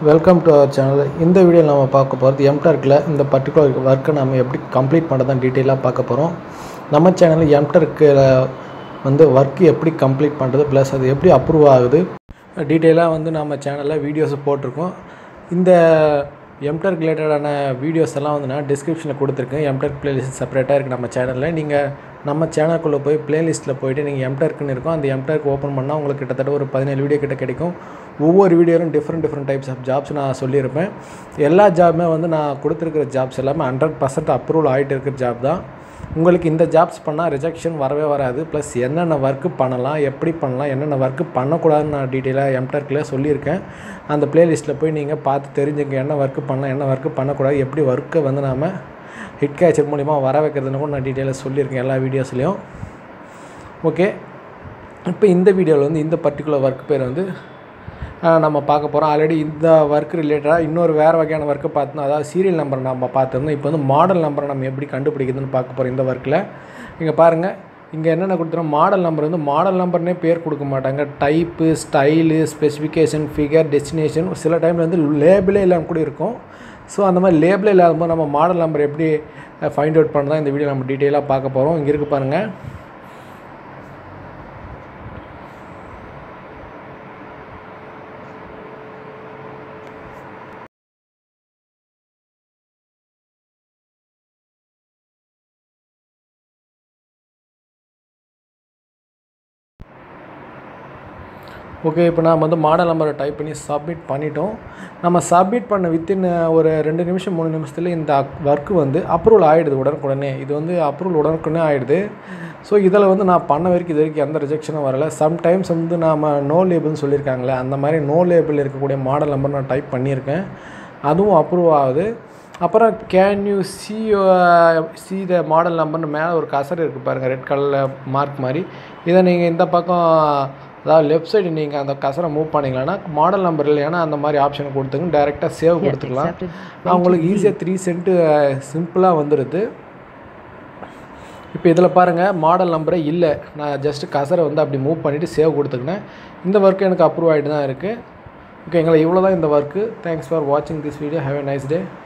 welcome to our channel இந்த வீடியோவில் நம்ம பார்க்க போகிறது எம்டர்க்கில் இந்த பர்டிகுலர் ஒர்க்கை நம்ம எப்படி கம்ப்ளீட் பண்ணுறதான் டீட்டெயிலாக பார்க்க போகிறோம் நம்ம சேனலில் எம்டர்க்கில் வந்து ஒர்க்கு எப்படி கம்ப்ளீட் பண்ணுறது ப்ளஸ் அது எப்படி அப்ரூவ் ஆகுது டீட்டெயிலாக வந்து நம்ம சேனலில் வீடியோஸ் போட்டிருக்கோம் இந்த எம்டர்க் ரிலேட்டடான வீடியோஸ் எல்லாம் வந்து நான் டிஸ்கிரிப்ஷனில் கொடுத்துருக்கேன் எம்டர்க் பிளேலிஸ்ட் செப்பரேட்டாக இருக்குது நம்ம சேனலில் நீங்கள் நம்ம சேனலுக்குள்ளே போய் பிளேலிஸ்ட்டில் போயிட்டு நீங்கள் எம்டர்க்குன்னு இருக்கும் அந்த எம்டர்க் ஓப்பன் பண்ணால் உங்களுக்கு கிட்டத்தட்ட ஒரு பதினேழு வீடியோ கிட்ட கிடைக்கும் ஒவ்வொரு வீடியோலும் different different types of jobs நான் சொல்லியிருப்பேன் எல்லா ஜாபுமே வந்து நான் கொடுத்துருக்கிற ஜாப்ஸ் எல்லாமே ஹண்ட்ரட் பர்சன்ட் அப்ரூவல் ஆகிட்டு இருக்கிற ஜாப் தான் உங்களுக்கு இந்த ஜாப்ஸ் பண்ணால் ரிஜெக்ஷன் வரவே வராது ப்ளஸ் என்னென்ன ஒர்க்கு பண்ணலாம் எப்படி பண்ணலாம் என்னென்ன ஒர்க்கு பண்ணக்கூடாதுன்னு நான் டீட்டெயிலாக எம்டர்க்கில் சொல்லியிருக்கேன் அந்த பிளேலிஸ்ட்டில் போய் நீங்கள் பார்த்து தெரிஞ்சுங்க என்ன ஒர்க்கு பண்ணலாம் என்ன ஒர்க்கு பண்ணக்கூடாது எப்படி ஒர்க்கை வந்து நாம் ஹிட் கேச்சர் மூலிமா வர வைக்கிறதுன்னு கூட நான் டீட்டெயிலாக சொல்லியிருக்கேன் எல்லா வீடியோஸ்லேயும் ஓகே இப்போ இந்த வீடியோவில் வந்து இந்த பர்டிகுலர் ஒர்க் பேர் வந்து ஆஹ், நம்ம பார்க்க போகிறோம் ஆல்ரெடி இந்த ஒர்க் ரிலேட்டடாக இன்னொரு வேறு வகையான ஒர்க்கு பார்த்தோம் அதாவது சீரியல் நம்பர் நம்ம பார்த்துருந்தோம் இப்போ வந்து மாடல் நம்பரை நம்ம எப்படி கண்டுபிடிக்குதுன்னு பார்க்க போகிறோம் இந்த ஒர்க்கில் இங்கே பாருங்கள் இங்கே என்னென்ன கொடுத்துறோம் மாடல் நம்பர் வந்து மாடல் நம்பர்னே பேர் கொடுக்க மாட்டாங்க type style specification figure destination சில டைமில் வந்து லேபிளே இல்லாமல் கூட இருக்கும் ஸோ அந்த மாதிரி லேபிளே இல்லாத போது நம்ம மாடல் நம்பர் எப்படி ஃபைண்ட் அவுட் பண்ணுறதா இந்த வீடியோ நம்ம டீட்டெயிலாக பார்க்க போகிறோம் இங்கே இருக்கு பாருங்கள் ஓகே இப்போ நாம் வந்து மாடல் நம்பரை டைப் பண்ணி சப்மிட் பண்ணிட்டோம் நம்ம சப்மிட் பண்ண வித்தின் ஒரு ரெண்டு நிமிஷம் மூணு நிமிஷத்தில் இந்த ஒர்க்கு வந்து அப்ரூவல் ஆகிடுது உடனுக்குடனே இது வந்து அப்ரூவல் உடனுக்குடனே ஆகிடுது ஸோ இதில் வந்து நான் பண்ண வரைக்கும் இது வரைக்கும் எந்த ரிஜெக்ஷனும் வரல சம்டைம்ஸ் வந்து நாம் நோ லேபிள்னு சொல்லியிருக்காங்களே அந்த மாதிரி நோ லேபிள் இருக்கக்கூடிய மாடல் நம்பர் நான் டைப் பண்ணியிருக்கேன் அதுவும் அப்ரூவ் ஆகுது அப்புறம் can you see see the model நம்பர்னு மேலே ஒரு கசர் இருக்குது பாருங்கள் ரெட் கலரில் மார்க் மாதிரி இதை நீங்கள் இந்த பக்கம் அதாவது லெஃப்ட் சைடு நீங்கள் அந்த கசரை மூவ் பண்ணிங்களன்னா மாடல் நம்பர் இல்லைன்னா அந்த மாதிரி ஆப்ஷன் கொடுத்துங்க டேரெக்டாக சேவ் கொடுத்துக்கலாம் அவங்களுக்கு ஈஸியாக த்ரீ சென்ட்டு சிம்பிளாக வந்துடுது இப்போ இதில் பாருங்கள் மாடல் நம்பரே இல்லை நான் ஜஸ்ட் கசரை வந்து அப்படி மூவ் பண்ணிவிட்டு சேவ் கொடுத்துக்கினேன் இந்த ஒர்க்கு எனக்கு அப்ரூவ் ஆகிட்டு தான் இருக்குது ஓகேங்களா இவ்வளோ தான் இந்த ஒர்க்கு தேங்க்ஸ் ஃபார் வாட்சிங் this video have a nice day